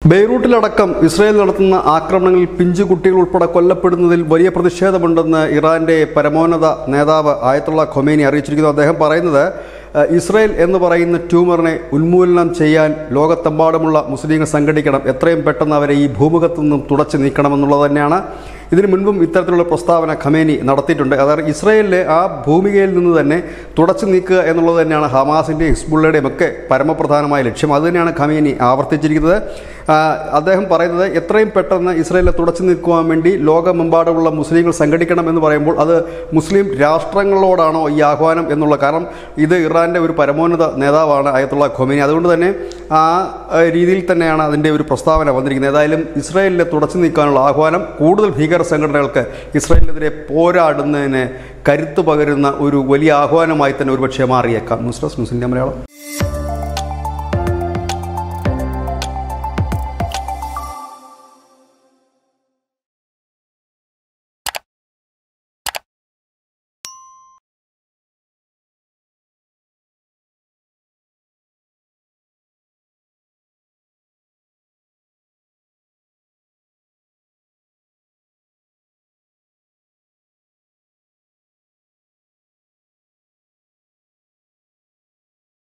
ബെയ്റൂട്ടിലടക്കം Israel നടത്തുന്ന ആക്രമണങ്ങളിൽ പിഞ്ചു കുട്ടികൾ ഉൾപ്പെടെ കൊല്ലപ്പെടുന്നതിൽ വലിയ പ്രതിഷേധമുണ്ടെന്ന് ഇറാന്റെ പരമോന്നത നേതാവ് ആയത്തുള്ള ഖൊമേനി അറിയിച്ചിരിക്കുന്നു അദ്ദേഹം പറയുന്നത് ഏഹ്, ഇസ്രായേൽ എന്ന് പറയുന്ന ട്യൂമറിനെ ഉന്മൂലനം ചെയ്യാൻ ലോകത്തെമ്പാടുമുള്ള മുസ്ലിങ്ങൾ സംഘടിക്കണം എത്രയും പെട്ടെന്ന് അവരെ ഈ ഭൂമുഖത്തു നിന്നും തുടച്ചു നീക്കണമെന്നുള്ളത് തന്നെയാണ് ഇതിനു മുൻപും ഇത്തരത്തിലുള്ള പ്രസ്താവന ഖമേനി നടത്തിയിട്ടുണ്ട് അതായത് ഇസ്രായേലിലെ ആ ഭൂമികയിൽ നിന്ന് തന്നെ തുടച്ചു നീക്കുക എന്നുള്ളത് തന്നെയാണ് ഹമാസിൻ്റെയും ഹിസ്ബുള്ളയുടെയും ഒക്കെ പരമപ്രധാനമായ ലക്ഷ്യം അത് തന്നെയാണ് ഖമേനി ആവർത്തിച്ചിരിക്കുന്നത് ആ, അദ്ദേഹം പറയുന്നത് എത്രയും പെട്ടെന്ന് ഇസ്രായേലിനെ തുടച്ചു നീക്കുവാൻ വേണ്ടി ലോകമെമ്പാടുമുള്ള മുസ്ലിങ്ങൾ സംഘടിക്കണം എന്ന് പറയുമ്പോൾ അത് മുസ്ലിം രാഷ്ട്രങ്ങളോടാണോ ഈ ആഹ്വാനം എന്നുള്ള കാരണം ഇത് ഇറാൻ്റെ ഒരു പരമോന്നത നേതാവാണ് അയത്തുള്ള ഖൊമേനി അതുകൊണ്ട് തന്നെ ആ ആ, രീതിയിൽ തന്നെയാണ് അതിൻ്റെ ഒരു പ്രസ്താവന വന്നിരിക്കുന്നത് ഏതായാലും ഇസ്രായേലിനെ തുടച്ചു നീക്കാനുള്ള ആഹ്വാനം കൂടുതൽ ഭീകര സംഘടനകൾക്ക് ഇസ്രായേലിനെതിരെ പോരാടുന്നതിന് കരുത്തു പകരുന്ന ഒരു വലിയ ആഹ്വാനമായി തന്നെ ഒരുപക്ഷെ മാറിയേക്കാം news desk news India Malayalam